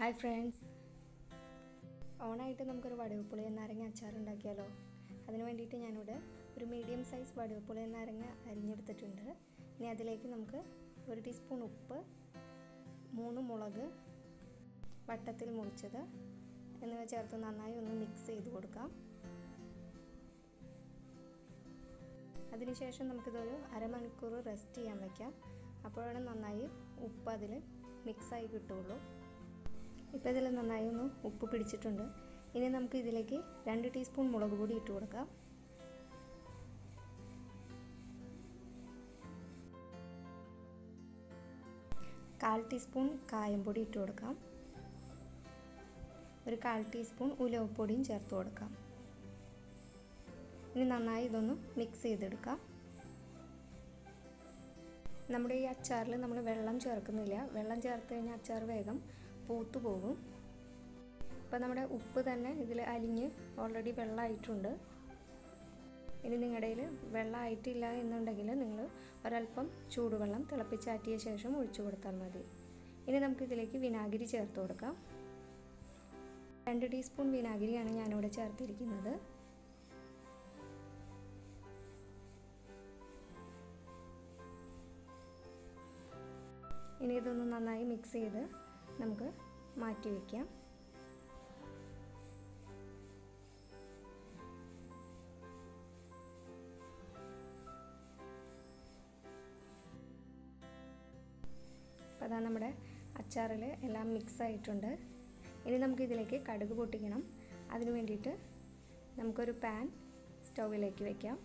hi friends ഓണായിട്ട് നമുക്കൊരു വടുവപ്പുളി നാരങ്ങ അച്ചാർ ഉണ്ടാക്കിയാലോ അതിന് വേണ്ടിയിട്ട് ഞാനിവിടെ ഒരു മീഡിയം സൈസ് വടുവപ്പുളി നാരങ്ങ അരിഞ്ഞെടുത്തിട്ടുണ്ട് ഇനി അതിലേക്ക് നമുക്ക് ഒരു ടീസ്പൂൺ ഉപ്പ് മൂന്ന് മുളക് വട്ടത്തിൽ മുറിച്ചത് എന്നിവ ചേർത്ത് നന്നായി ഒന്ന് മിക്സ് ചെയ്ത് കൊടുക്കാം അതിനുശേഷം നമുക്കിതൊരു അരമണിക്കൂർ റെസ്റ്റ് ചെയ്യാൻ വയ്ക്കാം അപ്പോഴാണ് നന്നായി ഉപ്പ് അതിൽ മിക്സായി കിട്ടുള്ളൂ ഇപ്പോൾ ഇതിൽ നന്നായി ഒന്ന് ഉപ്പ് പിടിച്ചിട്ടുണ്ട് ഇനി നമുക്ക് ഇതിലേക്ക് രണ്ട് ടീസ്പൂൺ മുളക് പൊടി ഇട്ട് കൊടുക്കാം കാൽ ടീസ്പൂൺ കായംപൊടി ഇട്ട് കൊടുക്കാം ഒരു കാൽ ടീസ്പൂൺ ഉലവപ്പൊടിയും ചേർത്ത് കൊടുക്കാം ഇനി നന്നായി ഇതൊന്ന് മിക്സ് ചെയ്തെടുക്കാം നമ്മുടെ ഈ അച്ചാറിൽ നമ്മൾ വെള്ളം ചേർക്കുന്നില്ല വെള്ളം ചേർത്ത് കഴിഞ്ഞാൽ അച്ചാർ വേഗം പൂത്തു പോകും ഇപ്പം നമ്മുടെ ഉപ്പ് തന്നെ ഇതിൽ അലിഞ്ഞ് ഓൾറെഡി വെള്ളമായിട്ടുണ്ട് ഇനി നിങ്ങളുടെ കയ്യിൽ വെള്ളമായിട്ടില്ല എന്നുണ്ടെങ്കിൽ നിങ്ങൾ ഒരല്പം ചൂടുവെള്ളം തിളപ്പിച്ചാറ്റിയ ശേഷം ഒഴിച്ചു കൊടുത്താൽ മതി ഇനി നമുക്ക് ഇതിലേക്ക് വിനാഗിരി ചേർത്ത് കൊടുക്കാം രണ്ട് ടീസ്പൂൺ വിനാഗിരിയാണ് ഞാനിവിടെ ചേർത്തിരിക്കുന്നത് ഇനി ഇതൊന്ന് നന്നായി മിക്സ് ചെയ്ത് നമുക്ക് മാറ്റി വയ്ക്കാം അപ്പോൾ അതാ നമ്മുടെ അച്ചാറിൽ എല്ലാം മിക്സ് ആയിട്ടുണ്ട് ഇനി നമുക്ക് ഇതിലേക്ക് കടുക് പൊട്ടിക്കണം അതിന് വേണ്ടിയിട്ട് നമുക്കൊരു പാൻ സ്റ്റൗവിലേക്ക് വയ്ക്കാം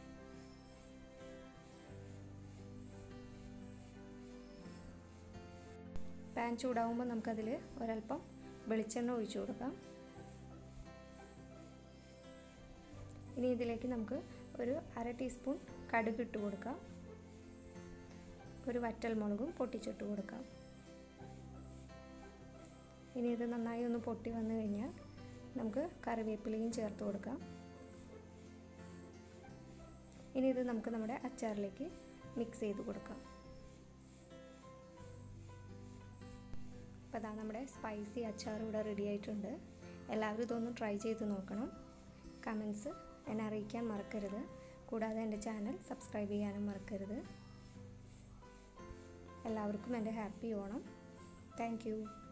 പാൻ ചൂടാവുമ്പോൾ നമുക്കതിൽ ഒരല്പം വെളിച്ചെണ്ണ ഒഴിച്ചു കൊടുക്കാം ഇനി ഇതിലേക്ക് നമുക്ക് ഒരു അര ടീസ്പൂൺ കടുക് ഇട്ട് കൊടുക്കാം ഒരു വറ്റൽ മുളകും പൊട്ടിച്ചിട്ട് കൊടുക്കാം ഇനി ഇത് നന്നായി ഒന്ന് പൊട്ടി വന്നു കഴിഞ്ഞാൽ നമുക്ക് കറിവേപ്പിലയും ചേർത്ത് കൊടുക്കാം ഇനി ഇത് നമുക്ക് നമ്മുടെ അച്ചാറിലേക്ക് മിക്സ് ചെയ്ത് കൊടുക്കാം അപ്പോൾ അതാ നമ്മുടെ സ്പൈസി അച്ചാർ ഇവിടെ റെഡി ആയിട്ടുണ്ട് എല്ലാവരും ഇതൊന്ന് ട്രൈ ചെയ്ത് നോക്കണം കമൻസ് എന്നെ അറിയിക്കാൻ മറക്കരുത് കൂടാതെ എൻ്റെ ചാനൽ സബ്സ്ക്രൈബ് ചെയ്യാനും മറക്കരുത് എല്ലാവർക്കും എൻ്റെ ഹാപ്പി ഓണം താങ്ക്